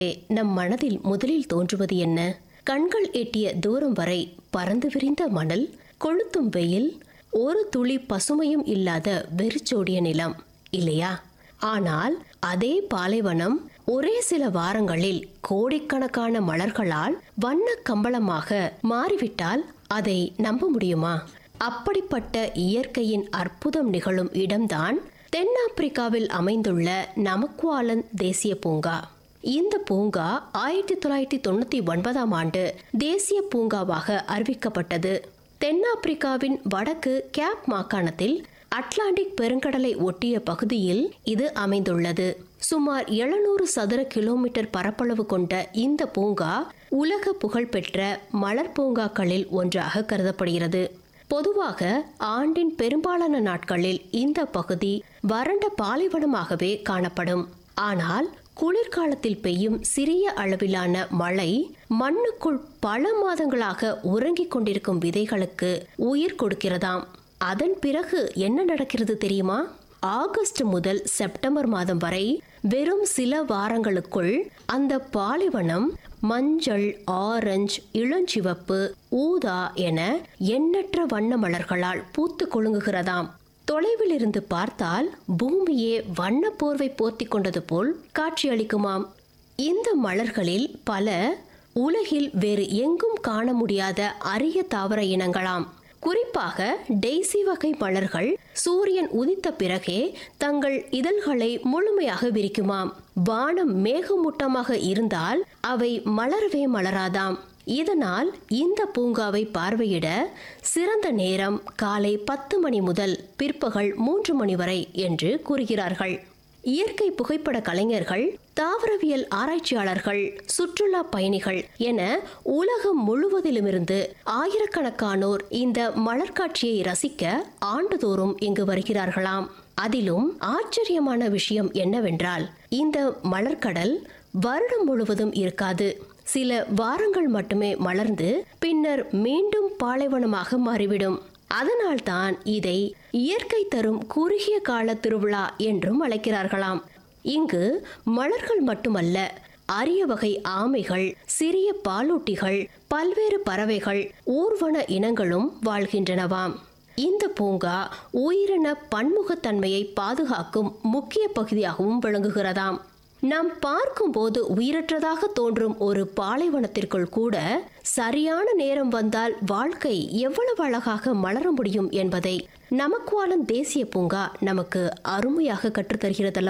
நம் மனதில் முதலில் தோன்றுவது என்ன கண்கள் எட்டிய தூரம் வரை பறந்து விரிந்த மணல் கொளுத்தும் வெயில் ஒரு துளி பசுமையும் இல்லாத வெறிச்சோடிய நிலம் இல்லையா ஆனால் அதே பாலைவனம் ஒரே சில வாரங்களில் கோடிக்கணக்கான மலர்களால் வண்ண கம்பளமாக மாறிவிட்டால் அதை நம்ப முடியுமா அப்படிப்பட்ட இயற்கையின் அற்புதம் நிகழும் இடம்தான் தென்னாப்பிரிக்காவில் அமைந்துள்ள நமக்குவாலன் தேசிய பூங்கா இந்த பூங்கா ஆயிரத்தி தொள்ளாயிரத்தி தொண்ணூத்தி ஒன்பதாம் ஆண்டு தேசிய பூங்காவாக அறிவிக்கப்பட்டது தென்னாப்பிரிக்காவின் வடக்கு கேப் மாகாணத்தில் அட்லாண்டிக் பெருங்கடலை ஒட்டிய பகுதியில் இது அமைந்துள்ளது சுமார் எழுநூறு சதுர கிலோமீட்டர் பரப்பளவு கொண்ட இந்த பூங்கா உலக புகழ்பெற்ற மலர் பூங்காக்களில் ஒன்றாக கருதப்படுகிறது பொதுவாக ஆண்டின் பெரும்பாலான நாட்களில் இந்த பகுதி வறண்ட பாலைவனமாகவே காணப்படும் ஆனால் குளிர்காலத்தில் பெய்யும் சிறிய அளவிலான மழை மண்ணுக்குள் பல மாதங்களாக உறங்கிக் கொண்டிருக்கும் விதைகளுக்கு உயிர் கொடுக்கிறதாம் அதன் பிறகு என்ன நடக்கிறது தெரியுமா ஆகஸ்ட் முதல் செப்டம்பர் மாதம் வரை வெறும் சில வாரங்களுக்குள் அந்த பாலைவனம் மஞ்சள் ஆரஞ்சு இளஞ்சிவப்பு ஊதா என எண்ணற்ற வண்ண மலர்களால் பூத்து குலுங்குகிறதாம் தொலைவில் இருந்து பார்த்தால் பூமியே வண்ண போர்வை போர்த்தி கொண்டது போல் காட்சியளிக்குமாம் இந்த மலர்களில் பல உலகில் வேறு எங்கும் காண முடியாத அரிய தாவர இனங்களாம் குறிப்பாக டெய்சி வகை மலர்கள் சூரியன் உதித்த பிறகே தங்கள் இதழ்களை முழுமையாக விரிக்குமாம் வானம் மேகமூட்டமாக இருந்தால் அவை மலரவே மலராதாம் இதனால் இந்த பூங்காவை பார்வையிட சிறந்த நேரம் காலை பத்து மணி முதல் பிற்பகல் மூன்று மணி வரை என்று கூறுகிறார்கள் இயற்கை புகைப்பட கலைஞர்கள் தாவரவியல் ஆராய்ச்சியாளர்கள் சுற்றுலா பயணிகள் என உலகம் முழுவதிலுமிருந்து ஆயிரக்கணக்கானோர் இந்த மலர்காட்சியை ரசிக்க ஆண்டுதோறும் இங்கு வருகிறார்களாம் அதிலும் ஆச்சரியமான விஷயம் என்னவென்றால் இந்த மலர்க்கடல் வருடம் முழுவதும் இருக்காது சில வாரங்கள் மட்டுமே மலர்ந்து பின்னர் மீண்டும் பாலைவனமாக மாறிவிடும் அதனால்தான் இதை இயற்கை தரும் குறுகிய கால திருவிழா என்றும் அழைக்கிறார்களாம் இங்கு மலர்கள் மட்டுமல்ல அரிய வகை ஆமைகள் சிறிய பாலூட்டிகள் பல்வேறு பறவைகள் ஊர்வன இனங்களும் வாழ்கின்றனவாம் இந்த பூங்கா உயிரின பன்முகத்தன்மையை பாதுகாக்கும் முக்கிய பகுதியாகவும் விளங்குகிறதாம் நாம் பார்க்கும்போது உயிரற்றதாக தோன்றும் ஒரு பாலைவனத்திற்குள் கூட சரியான நேரம் வந்தால் வாழ்க்கை எவ்வளவு அழகாக மலர முடியும் என்பதை நமக்குவாலன் தேசிய பூங்கா நமக்கு அருமையாக கற்றுத்தருகிறதல்ல